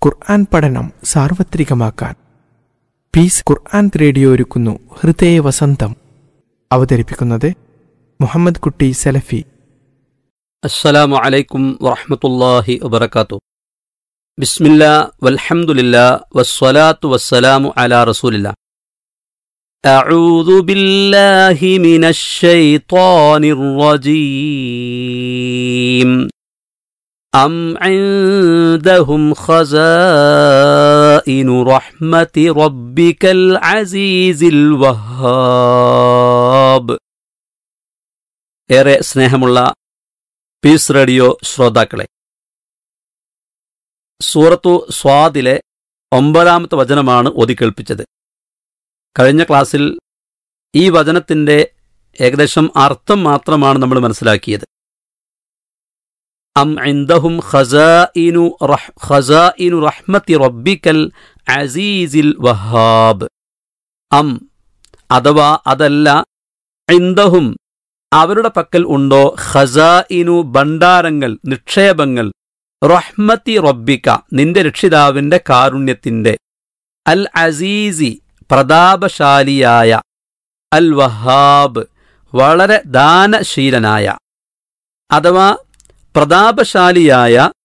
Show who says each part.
Speaker 1: ഖുർആൻ പഠനം സാർവത്രികമാക്കാൻ പീസ് ഖുർആൻ റേഡിയോ ഒരുക്കുന്നു ഹൃദയ വസന്തം അവതരിപ്പിക്കുന്നത് മുഹമ്മദ് കുട്ടി സലഫി
Speaker 2: السلام عليكم ورحمة الله وبركاته بسم الله والحمد لله والصلاة والسلام على رسول الله أعوذ بالله من الشيطان الرجيم أم عندهم خزائن رحمة ربك العزيز الوهاب ഏറെ സ്നേഹമുള്ള പീസ് റേഡിയോ ശ്രോതാക്കളെ സൂറത്തു സ്വാദിലെ ഒമ്പതാമത്തെ വചനമാണ് ഒതിക്കേൾപ്പിച്ചത് കഴിഞ്ഞ ക്ലാസ്സിൽ ഈ വചനത്തിന്റെ ഏകദേശം അർത്ഥം മാത്രമാണ് നമ്മൾ മനസ്സിലാക്കിയത് അം ഇൻദഹും ഖസാഇനു റഹ് ഖസാഇനു റഹ്മത്തി റബ്ബിക്കൽ അസീസിൽ വഹാബ് അം അഥവാ അതല്ല ഇൻദഹും അവരുടെ പക്കൽ ഉണ്ടോ ഖസാഇനു ഭണ്ഡാരങ്ങൾ നിക്ഷേപങ്ങൾ റഹ്മത്തി റബ്ബിക്ക നിന്റെ രക്ഷിതാവിന്റെ കാരുണ്യത്തിന്റെ അൽ അസീസി പ്രതാപശാലിയായ അൽ വഹാബ് വളരെ ദാനശീലനായ അഥവാ പ്രതാപശാലിയായ